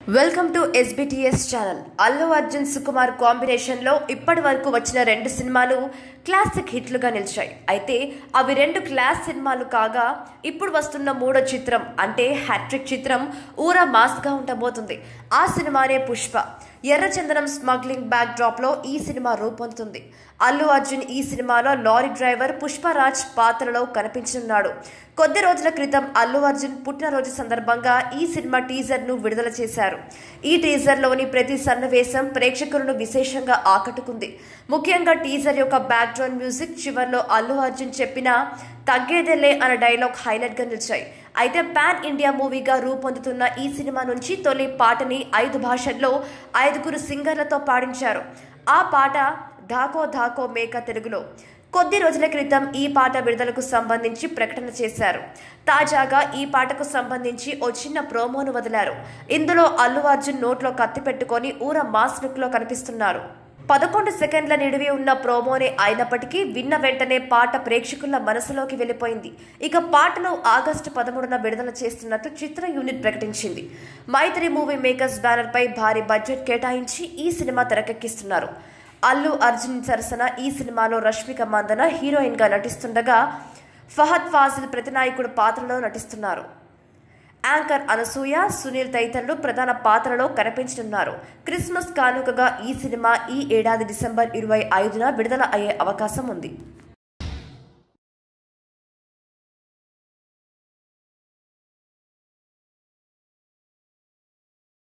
welcome to SBTS channel Allu Arjun Sukumar combination లో ఇప్పటి వరకు వచ్చిన రెండు సినిమాలు క్లాసిక్ హిట్లుగా నిలిచాయి అయితే అవి రెండు క్లాస్ సినిమాలు కాగా ఇప్పుడు వస్తున్న మూడో చిత్రం అంటే హ్యాట్రిక్ చిత్రం ఊరా మాస్ గా ఉండబోతుంది ఆ సినిమానే పుష్ప ఎర్రచందనం స్మగ్లింగ్ బ్యాక్ డ్రాప్ లో ఈ సినిమా రూపొందుతుంది అల్లు అర్జున్ ఈ సినిమాలో లారీ డ్రైవర్ పుష్పరాజ్ పాత్రలో కనిపించనున్నాడు కొద్ది రోజుల క్రితం అల్లు అర్జున్ పుట్టినరోజు సందర్భంగా ఈ సినిమా టీజర్ ను విడుదల చేశారు ఈ టీజర్ లోని ప్రతి సన్నివేశం ప్రేక్షకులను విశేషంగా ఆకట్టుకుంది ముఖ్యంగా టీజర్ యొక్క బ్యాక్గ్రౌండ్ మ్యూజిక్ చివర్లో అల్లు అర్జున్ చెప్పిన తగ్గేదేలే అనే డైలాగ్ హైలైట్ గా నిలిచాయి అయితే పాన్ ఇండియా మూవీగా రూపొందుతున్న ఈ సినిమా నుంచి తొలి పాటని ఐదు భాషల్లో ఐదుగురు సింగర్లతో పాడించారు ఆ పాట ధాకో ధాకో మేక తెలుగులో కొద్ది రోజుల క్రితం ఈ పాట విడుదలకు సంబంధించి ప్రకటన చేశారు తాజాగా ఈ పాటకు సంబంధించి ఓ చిన్న ప్రోమోను వదిలారు ఇందులో అల్లు అర్జున్ నోట్లో కత్తి పెట్టుకొని ఊర మాస్ లుక్ లో కనిపిస్తున్నారు పదకొండు సెకండ్ల నిడివి ఉన్న ప్రోమోనే అయినప్పటికీ విన్న వెంటనే పాట ప్రేక్షకుల మనసులోకి వెళ్ళిపోయింది ఇక పాటను ఆగస్టు పదమూడున విడుదల చేస్తున్నట్టు చిత్ర యూనిట్ ప్రకటించింది మైత్రి మూవీ మేకర్స్ బ్యానర్ పై భారీ బడ్జెట్ కేటాయించి ఈ సినిమా తెరకెక్కిస్తున్నారు అల్లు అర్జున్ సరసన ఈ సినిమాలో రష్మిక మందన హీరోయిన్ గా నటిస్తుండగా ఫహద్ ఫాజిల్ ప్రతినాయకుడు పాత్రలో నటిస్తున్నారు యాంకర్ అనసూయ సునీల్ తదితరులు ప్రధాన పాత్రలో కనిపించనున్నారు క్రిస్మస్ కానుకగా ఈ సినిమా ఈ ఏడాది డిసెంబర్ ఇరవై ఐదున విడుదల అయ్యే అవకాశం ఉంది